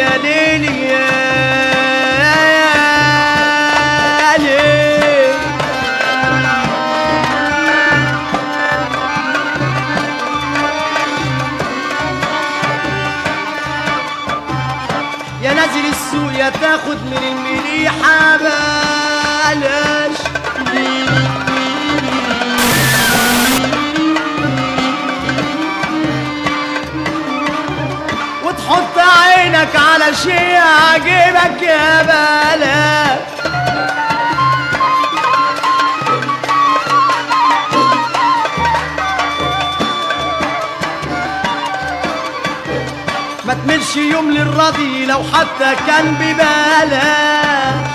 يا ليلي يا ليل يا نازل السوق يا تاخد من المليحة بلاش وتحط عينك على شي عجبك يا بلاش ما تملش يوم للراضي لو حتى كان ببلاش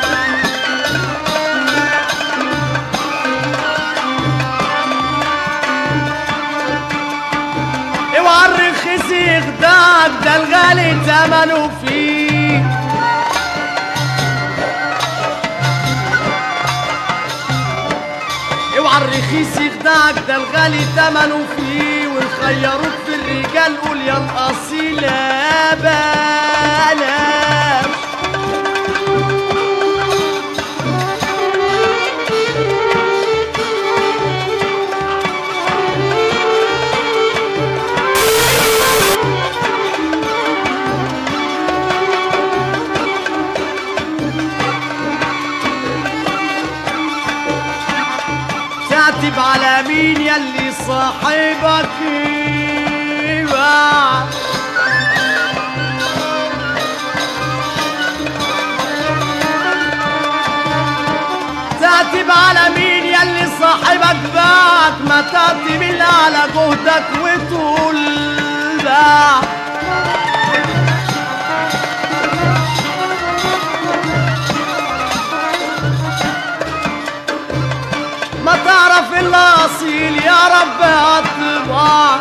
اوعى الرخيص يخدعك ده الغالي تمنه فيه اوعى الرخيص يخدعك ده الغالي تمنه فيه ويخيروك في الرجال قول يا الاصيل يا بلاش تعتب على مين يلي صاحبك يباع تعتب على مين يلي صاحبك باعك ما تعتب إلا على جهدك وتقول باع ما تعرف الا اصيل يا رب اطلبها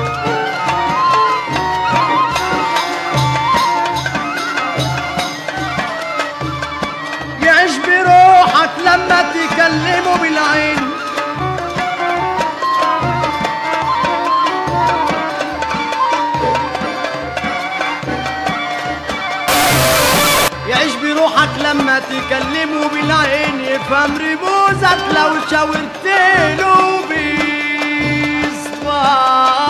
يعيش بروحك لما تكلمه بالعين يعيش بروحك لما تكلمه بالعين يفهم رموزك لو شاورت له بإصبعك